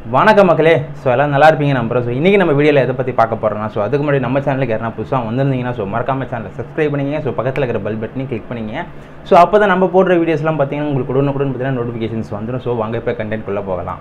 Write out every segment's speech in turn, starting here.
வணக்கம் மக்களே ஸோ எல்லாம் நல்லா இருப்பீங்க நம்புறேன் ஸோ இன்றைக்கி நம்ம வீடியோவில் எதை பற்றி பார்க்க போகிறோம்னா ஸோ அதுக்கு முன்னாடி நம்ம சேனலுக்கு யாரா புதுசாக வந்திருந்தீங்கன்னா ஸோ மறக்காம சேனலை சப்ஸ்கிரைப் பண்ணிங்க ஸோ பக்கத்தில் இருக்கிற பெல் பட்டனையும் கிளிக் பண்ணிங்க ஸோ அப்போ தான் நம்ம போடுற வீடியோஸ்லாம் பார்த்தீங்கன்னா உங்களுக்கு உடனுக்குடன் பார்த்தீங்கன்னா நோட்டிஃபிகேஷன்ஸ் வந்துடும் ஸோ வாங்க இப்போ கண்டென்ட்குள்ளே போகலாம்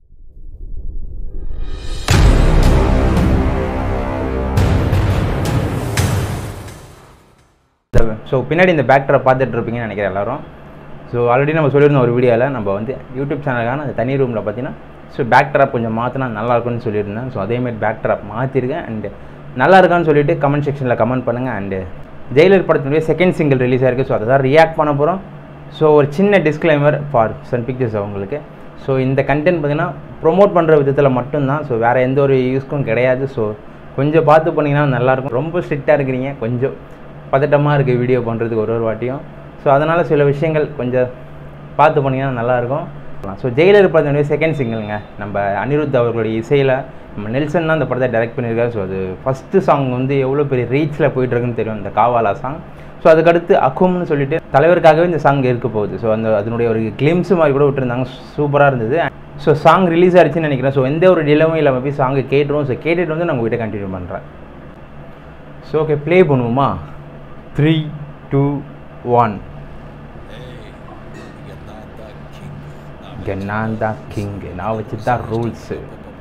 ஸோ பின்னாடி இந்த பேக்டரை பார்த்துட்டு இருப்பீங்கன்னு நினைக்கிறேன் எல்லாரும் ஸோ ஆல்ரெடி நம்ம சொல்லியிருந்தோம் ஒரு வீடியோவில் நம்ம வந்து யூடியூப் சேனலுக்கான அந்த தனி ரூமில் பார்த்தீங்கன்னா ஸோ பேக் ட்ராப் கொஞ்சம் மாற்றினா நல்லா இருக்கும்னு சொல்லியிருந்தேன் ஸோ அதேமாதிரி பேக் ட்ராப் மாற்றிருக்கேன் அண்டு நல்லா இருக்கான்னு சொல்லிட்டு கமெண்ட் செக்ஷனில் கமெண்ட் பண்ணுங்கள் அண்டு ஜெயிலர் படத்தினுடைய செகண்ட் சிங்கிள் ரிலீஸ் ஆயிருக்கு ஸோ அதை தான் ரியாக்ட் பண்ண போகிறோம் ஸோ ஒரு சின்ன டிஸ்க்ளைமர் ஃபார் சன் பிக்சர்ஸ் அவங்களுக்கு ஸோ இந்த கண்டென்ட் பார்த்தீங்கன்னா ப்ரொமோட் பண்ணுற விதத்தில் மட்டும்தான் ஸோ வேறு எந்த ஒரு யூஸ்க்கும் கிடையாது ஸோ கொஞ்சம் பார்த்து பண்ணிங்கன்னா நல்லாயிருக்கும் ரொம்ப ஸ்ட்ரிக்டாக இருக்கிறீங்க கொஞ்சம் பதட்டமாக இருக்குது வீடியோ பண்ணுறதுக்கு ஒரு ஒரு வாட்டியும் ஸோ அதனால் சில விஷயங்கள் கொஞ்சம் பார்த்து பண்ணிங்கன்னா நல்லாயிருக்கும் ஸோ ஜெயிலர் படத்தினுடைய செகண்ட் சிங்கிள்ங்க நம்ம அனிருத் அவர்களுடைய இசையில் நம்ம நெல்சன் தான் அந்த படத்தை டைரக்ட் பண்ணியிருக்காரு ஸோ அது ஃபஸ்ட்டு சாங் வந்து எவ்வளோ பெரிய ரீச்சில் போயிட்டுருக்குன்னு தெரியும் இந்த காவாலா சாங் ஸோ அதுக்கடுத்து அக்கும்னு சொல்லிட்டு தலைவருக்காகவே இந்த சாங் இருக்க போகுது ஸோ அந்த அதனுடைய ஒரு கிளிம்ஸ் மாதிரி கூட விட்டுருந்தாங்க சூப்பராக இருந்தது ஸோ சாங் ரிலீஸ் ஆயிடுச்சுன்னு நினைக்கிறேன் ஸோ எந்த ஒரு டிலவும் இல்லாமல் போய் சாங்கை கேட்டுருவோம் ஸோ கேட்டுட்டு வந்து நான் உங்ககிட்ட கண்டினியூ பண்ணுறேன் ஸோ ஓகே ப்ளே பண்ணுவோமா த்ரீ டூ ஒன் இங்கே நான் தான் கிங்கு நான் வச்சு தான் ரூல்ஸு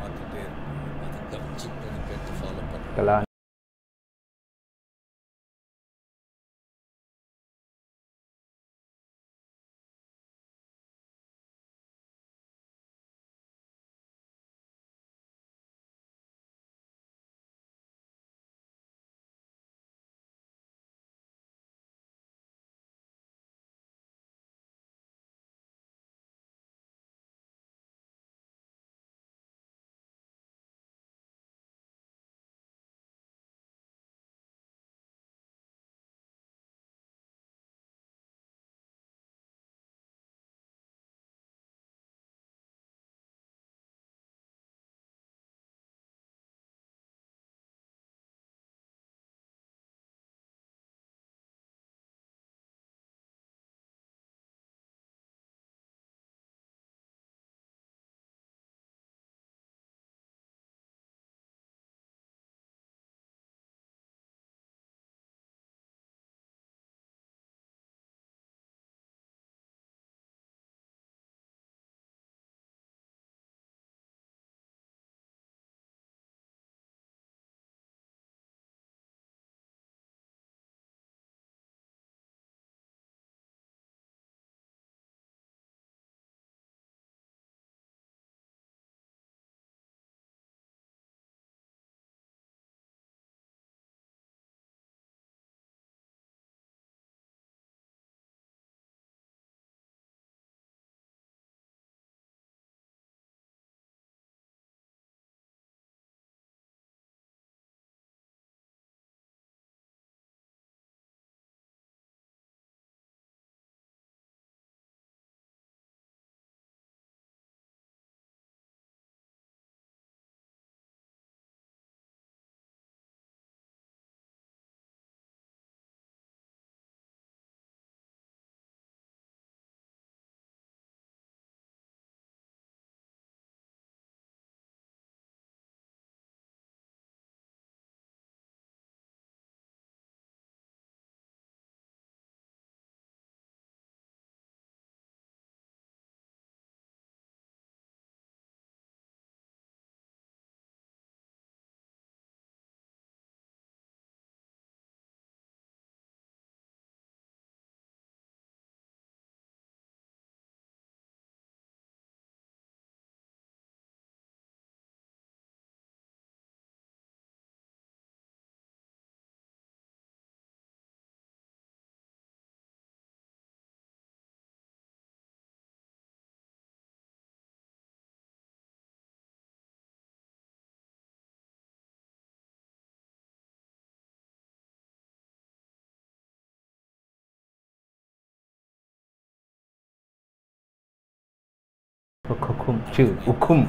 குக்கும் சு உக்கும்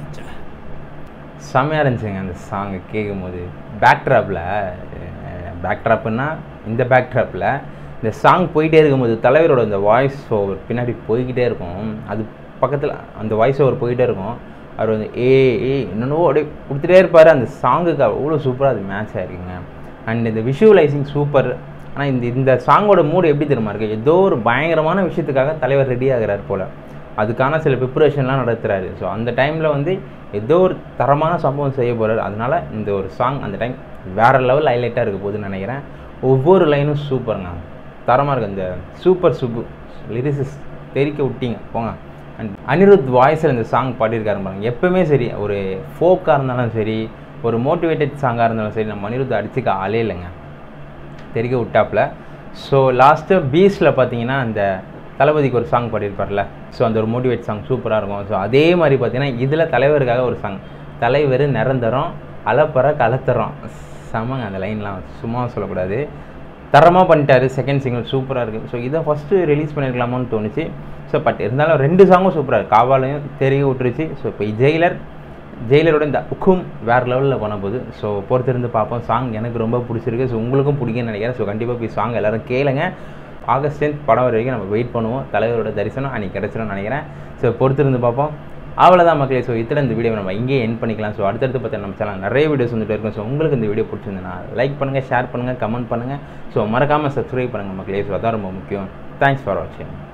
செம்மையாக இருந்துச்சுங்க அந்த சாங்கை கேட்கும் போது பேக்ட்ராப்பில் பேக்ட்ராப்புன்னா இந்த பேக்ட்ராப்பில் இந்த சாங் போயிட்டே இருக்கும்போது தலைவரோட இந்த வாய்ஸ் ஓவர் பின்னாடி போய்கிட்டே இருக்கும் அது பக்கத்தில் அந்த வாய்ஸ் ஓவர் போயிட்டே இருக்கும் அவர் வந்து ஏ ஏ என்னென்னவோ அப்படியே கொடுத்துட்டே இருப்பார் அந்த சாங்குக்கு அவ்வளோ சூப்பராக அது மேட்ச் ஆயிருக்குங்க அண்ட் இந்த விஷுவலைசிங் சூப்பர் ஆனால் இந்த இந்த சாங்கோட மூடு எப்படி தெரியுமா இருக்குது ஏதோ ஒரு பயங்கரமான விஷயத்துக்காக தலைவர் ரெடி ஆகிறார் போல் அதுக்கான சில ப்ரிப்பரேஷன்லாம் நடத்துகிறாரு ஸோ அந்த டைமில் வந்து ஏதோ ஒரு தரமான சம்பவம் செய்ய போகிறார் அதனால இந்த ஒரு சாங் அந்த டைம் வேறு லெவல் ஹைலைட்டாக இருக்க போகுதுன்னு நினைக்கிறேன் ஒவ்வொரு லைனும் சூப்பருங்க தரமாக இருக்குது இந்த சூப்பர் சுப்பு லிரிசிஸ் தெரிக்க விட்டீங்க போங்க அண்ட் அனிருத் வாய்ஸில் இந்த சாங் பாடியிருக்காரு பாருங்க எப்பவுமே சரி ஒரு ஃபோக்காக இருந்தாலும் சரி ஒரு மோட்டிவேட்டட் சாங்காக இருந்தாலும் சரி நம்ம அனிருத் அடிச்சுக்க ஆளே இல்லைங்க தெரிக்க விட்டாப்புல ஸோ லாஸ்ட்டு பீஸில் பார்த்தீங்கன்னா அந்த தளபதிக்கு ஒரு சாங் பாடியிருப்பார்ல ஸோ அந்த ஒரு மோட்டிவேட் சாங் சூப்பராக இருக்கும் ஸோ அதே மாதிரி பார்த்தீங்கன்னா இதில் தலைவருக்காக ஒரு சாங் தலைவர் நிரந்தரம் அலப்பற கலத்தரம் செமங்க அந்த லைன்லாம் சும்மா சொல்லக்கூடாது தரமாக பண்ணிட்டாரு செகண்ட் சிங்கிள் சூப்பராக இருக்குது ஸோ இதை ஃபஸ்ட்டு ரிலீஸ் பண்ணியிருக்கலாமோன்னு தோணுச்சு ஸோ பட் இருந்தாலும் ரெண்டு சாங்கும் சூப்பராக இருக்குது காவாலையும் தெரிய விட்டுருச்சு ஸோ இப்போ ஜெயிலர் ஜெயிலரோட இந்த உக்கும் வேறு லெவலில் பண்ண போகுது ஸோ பொறுத்திருந்து பார்ப்போம் சாங் எனக்கு ரொம்ப பிடிச்சிருக்கு ஸோ உங்களுக்கும் பிடிக்கும்னு நினைக்கிறேன் ஸோ கண்டிப்பாக போய் சாங் எல்லோரும் கேளுங்க ஆகஸ்ட் டென்த் படம் வர வரைக்கும் நம்ம வெயிட் பண்ணுவோம் தலைவரோட தரிசனம் அன்றைக்கி கிடச்சிரும்னு நினைக்கிறேன் ஸோ பொறுத்திருந்து பார்ப்போம் அவ்வளோதான் மக்களே ஸோ இத்தனை இந்த வீடியோ நம்ம இங்கேயே என் பண்ணிக்கலாம் ஸோ அடுத்தடுத்து பார்த்தா நம்ம சேனல் நிறைய வீடியோஸ் வந்துட்டு இருக்கும் ஸோ உங்களுக்கு இந்த வீடியோ பிடிச்சிருந்ததுன்னா லைக் பண்ணுங்கள் ஷேர் பண்ணுங்கள் கமெண்ட் பண்ணுங்கள் ஸோ மறக்காமல் சப்ஸ்கிரைப் பண்ணுங்கள் மக்களே ஸோ அதான் ரொம்ப முக்கியம் தேங்க்ஸ் ஃபார் வாட்சிங்